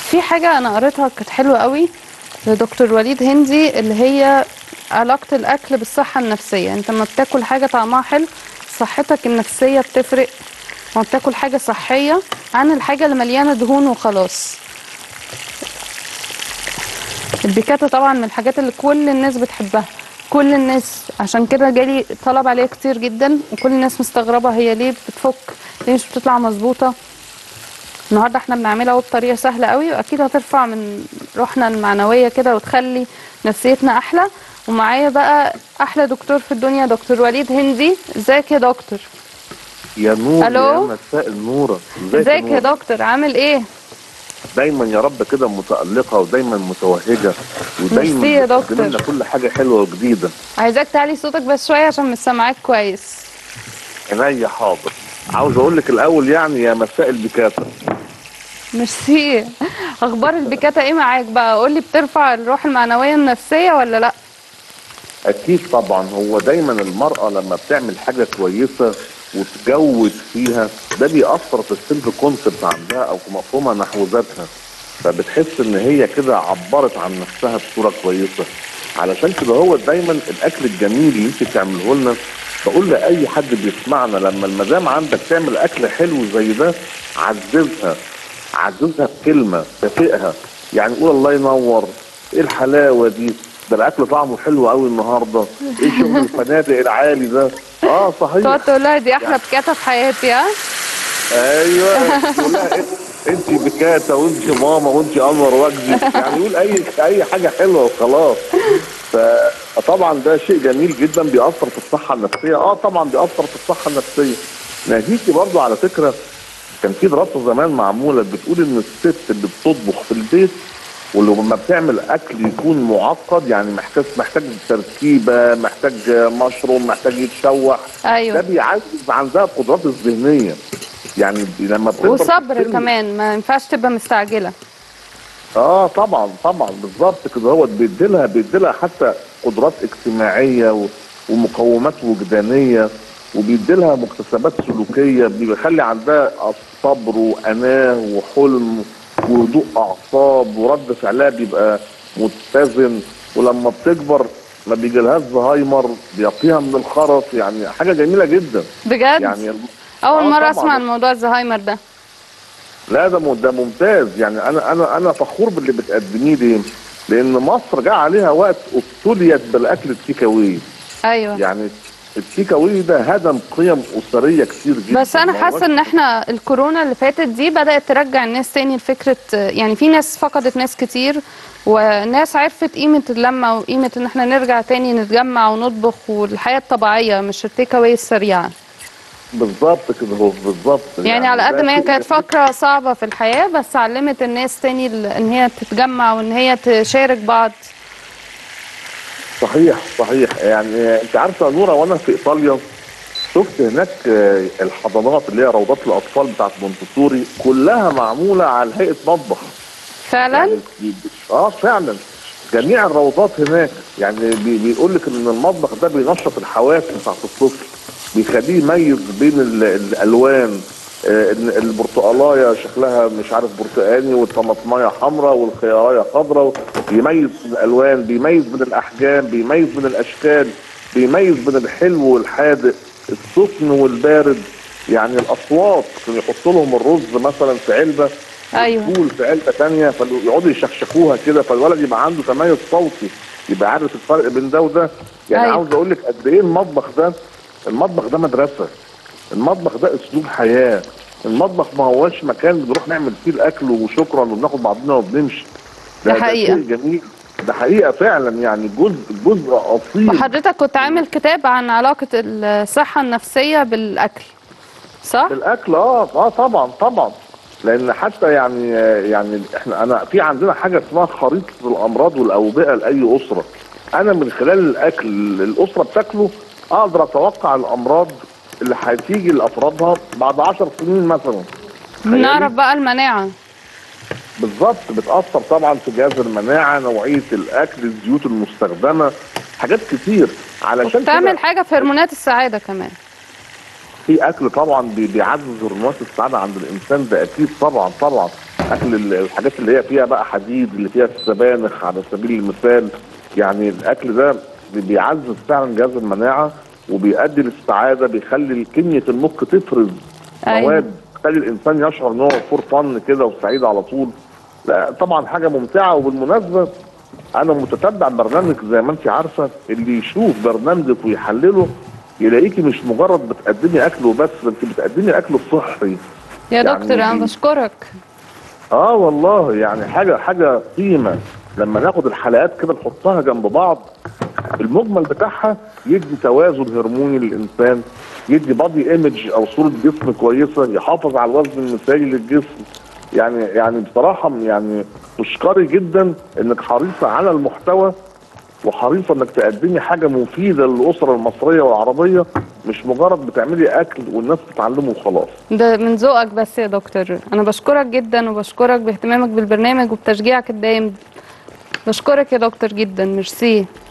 في حاجه انا قريتها كانت حلوه قوي لدكتور وليد هندي اللي هي علاقه الاكل بالصحه النفسيه انت لما بتاكل حاجه طعمها حلو صحتك النفسيه بتفرق لما بتاكل حاجه صحيه عن الحاجه اللي مليانه دهون وخلاص البيكاتا طبعا من الحاجات اللي كل الناس بتحبها كل الناس عشان كده جالي طلب عليها كتير جدا وكل الناس مستغربه هي ليه بتفك ليه مش بتطلع مظبوطه النهارده احنا بنعملها بطريقه سهله قوي واكيد هترفع من روحنا المعنويه كده وتخلي نفسيتنا احلى ومعايا بقى احلى دكتور في الدنيا دكتور وليد هندي ازيك يا دكتور يا نور ألو؟ يا مساء النور ازيك يا نور؟ دكتور عامل ايه دايما يا رب كده متألقة ودايما متوهجة ودايما ميرسي يا بتقدم دكتور. لنا كل حاجة حلوة وجديدة عايزاك تعلي صوتك بس شويه عشان مش سامعاك كويس عينيا حاضر عاوز اقول لك الاول يعني يا مساء البكاتة ميرسي اخبار البيكاتا ايه معاك بقى قول لي بترفع الروح المعنويه النفسيه ولا لا اكيد طبعا هو دايما المرأة لما بتعمل حاجة كويسة وتجود فيها ده بيأثر في السيلف كونسبت عندها او في مفهومها نحو ذاتها فبتحس ان هي كده عبرت عن نفسها بصورة كويسة علشان كده هو دايما الاكل الجميل اللي انت بتعمله لنا بقول لاي حد بيسمعنا لما المدام عندك تعمل اكل حلو زي ده عززها عززها بكلمه كافئها يعني قول الله ينور ايه الحلاوه دي ده الاكل طعمه حلو قوي النهارده ايه شغل الفنادق العالي ده اه صحيح تقعد تقول لها دي احلى بيكاتا في حياتي ها ايوه تقول لها إنت- انت بكاتا وانت ماما وانت انور وجدي يعني يقول اي اي حاجه حلوه وخلاص فطبعا ده شيء جميل جدا بيأثر في الصحه النفسيه اه طبعا بيأثر في الصحه النفسيه ناهيكي برضو على فكره كان في دراسه زمان معموله بتقول ان الست اللي بتطبخ في البيت ولما بتعمل اكل يكون معقد يعني محتاج محتاج تركيبه محتاج مشروم محتاج يتشوح ده ايوه بيعزز عندها القدرات الذهنيه يعني لما بتكبر في وصبر السن- كمان ما ينفعش تبقى مستعجله اه طبعا طبعا بالظبط كده هو بيديلها بيديلها حتى قدرات اجتماعيه و- ومقومات وجدانيه وبيديلها مكتسبات سلوكيه بيخلي عندها صبر واناه وحلم وهدوء اعصاب ورد فعلها بيبقى متزن ولما بتكبر ما بيجيلهاش زهايمر بيقيها من الخرف يعني حاجه جميله جدا بجد يعني اول آه مره طبعاً. اسمع عن موضوع الزهايمر ده لا ده م- ده ممتاز يعني انا انا انا فخور باللي بتقدميه ليه؟ لان مصر جاء عليها وقت ابتليت بالاكل التيك اواي ايوه يعني التيك اواي ده هدم قيم اسريه كتير جدا بس انا حاسه ان احنا الكورونا اللي فاتت دي بدات ترجع الناس تاني لفكره يعني في ناس فقدت ناس كتير وناس عرفت قيمه اللمه وقيمه ان احنا نرجع تاني نتجمع ونطبخ والحياه الطبيعيه مش التيك اواي السريعه بالظبط كده هو بالظبط يعني على قد ده ما هي شيء كانت جميل. فقره صعبه في الحياه بس علمت الناس تاني ال- ان هي تتجمع وان هي تشارك بعض صحيح صحيح يعني انت عارفه يا نوره وانا في ايطاليا شفت هناك آه، الحضانات اللي هي روضات الاطفال بتاعت مونتسوري كلها معموله على هيئه مطبخ فعلا يعني بي- اه فعلا جميع الروضات هناك يعني بي بيقول لك ان المطبخ ده بينشط الحواس بتاعت الطفل بيخليه يميز بين ال- الالوان آه، إن البرتقالايه شكلها مش عارف برتقاني والطماطمايه حمراء والخيارايه خضراء يميز من الالوان بيميز من الاحجام بيميز من الاشكال بيميز بين الحلو والحادق السخن والبارد يعني الاصوات كانوا يحطوا لهم الرز مثلا في علبه أيوة. والفول في علبه ثانيه فيقعدوا يشخشخوها كده فالولد يبقى عنده تميز صوتي يبقى عارف الفرق بين ده وده يعني أيوة. عاوز اقول لك قد ايه المطبخ ده المطبخ ده مدرسه المطبخ ده اسلوب حياه المطبخ ما هوش مكان بنروح نعمل فيه الاكل وشكرا وبناخد بعضنا وبنمشي ده حقيقة. شيء جميل ده حقيقه فعلا يعني جزء جزء اصيل وحضرتك كنت عامل كتاب عن علاقه الصحه النفسيه بالاكل صح بالاكل اه اه طبعا طبعا لان حتى يعني يعني احنا انا في عندنا حاجه اسمها خريطه الامراض والاوبئه لاي اسره انا من خلال الاكل اللي الاسره بتاكله اقدر اتوقع الامراض اللي هتيجي لافرادها بعد 10 سنين مثلا تخيلي؟ نعرف بقى المناعه بالظبط بتاثر طبعا في جهاز المناعه نوعيه الاكل الزيوت المستخدمه حاجات كتير علشان وبتعمل كده حاجه في هرمونات السعاده كمان في اكل طبعا بي- بيعزز هرمونات السعاده عند الانسان ده اكيد طبعا طبعا اكل ال- الحاجات اللي هي فيها بقى حديد اللي فيها السبانخ على سبيل المثال يعني الاكل ده بي- بيعزز فعلا جهاز المناعه وبيؤدي للسعاده بيخلي كميه المخ تفرز أيوة. مواد تخلي الانسان يشعر ان هو فور فن كده وسعيد على طول لا طبعا حاجه ممتعه وبالمناسبه انا متتبع برنامج زي ما انت عارفه اللي يشوف برنامجك ويحلله يلاقيكي مش مجرد بتقدمي اكل وبس ده انت بتقدمي اكل صحي يا يعني دكتور انا دي- بشكرك اه والله يعني حاجه حاجه قيمه لما ناخد الحلقات كده نحطها جنب بعض المجمل بتاعها يدي توازن هرموني للانسان يدي بادي ايمج او صوره جسم كويسه يحافظ على الوزن المثالي للجسم يعني يعني بصراحه يعني تشكري جدا انك حريصه على المحتوى وحريصه انك تقدمي حاجه مفيده للاسره المصريه والعربيه مش مجرد بتعملي اكل والناس تتعلمه وخلاص ده من ذوقك بس يا دكتور انا بشكرك جدا وبشكرك باهتمامك بالبرنامج وبتشجيعك الدايم بشكرك يا دكتور جدا ميرسي